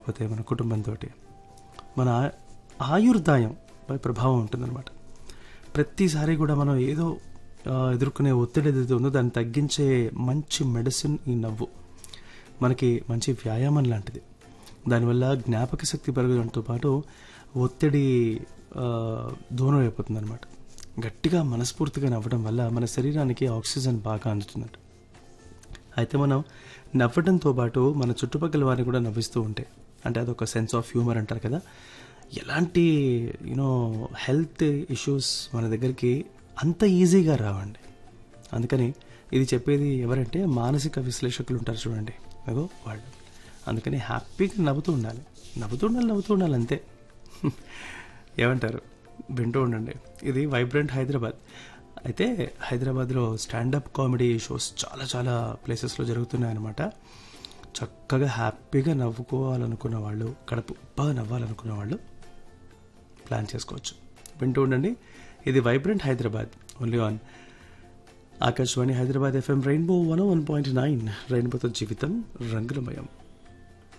లేకపోతే మన కుటుంబంతో మన ఆ- ఆయుర్దాయం పై ప్రభావం ఉంటుందన్నమాట ప్రతిసారి కూడా మనం ఏదో ఆ, ఎదుర్కొనే ఒత్తిడి ఏదైతే ఉందో దాన్ని తగ్గించే మంచి మెడిసిన్ ఈ నవ్వు మనకి మంచి వ్యాయామం లాంటిది దానివల్ల జ్ఞాపక శక్తి పెరగడంతో పాటు ఒత్తిడి ఆ, దూరం అయిపోతుంది అనమాట గట్టిగా మనస్ఫూర్తిగా నవ్వడం వల్ల మన శరీరానికి ఆక్సిజన్ బాగా అందుతుందట అయితే మనం నవ్వడంతో పాటు మన చుట్టుపక్కల వారిని కూడా నవ్విస్తూ ఉంటే అంటే అదొక సెన్స్ ఆఫ్ హ్యూమర్ అంటారు కదా ఎలాంటి యూనో హెల్త్ ఇష్యూస్ మన దగ్గరికి అంత ఈజీగా రావండి అందుకని ఇది చెప్పేది ఎవరంటే మానసిక విశ్లేషకులు ఉంటారు చూడండి అగో వాళ్ళు అందుకని హ్యాపీగా నవ్వుతూ ఉండాలి నవ్వుతూ ఉండాలి నవ్వుతూ ఉండాలి అంతే ఏమంటారు వింటూ ఉండండి ఇది వైబ్రెంట్ హైదరాబాద్ అయితే హైదరాబాద్లో స్టాండప్ కామెడీ షోస్ చాలా చాలా ప్లేసెస్లో జరుగుతున్నాయి అనమాట చక్కగా హ్యాపీగా నవ్వుకోవాలనుకున్న వాళ్ళు కడుపు బాగా నవ్వాలనుకున్న వాళ్ళు ప్లాన్ చేసుకోవచ్చు వింటూ ఉండండి ఇది vibrant Hyderabad only on Akashvani Hyderabad FM Rainbow one one point nine రెయిన్బోతో జీవితం రంగులమయం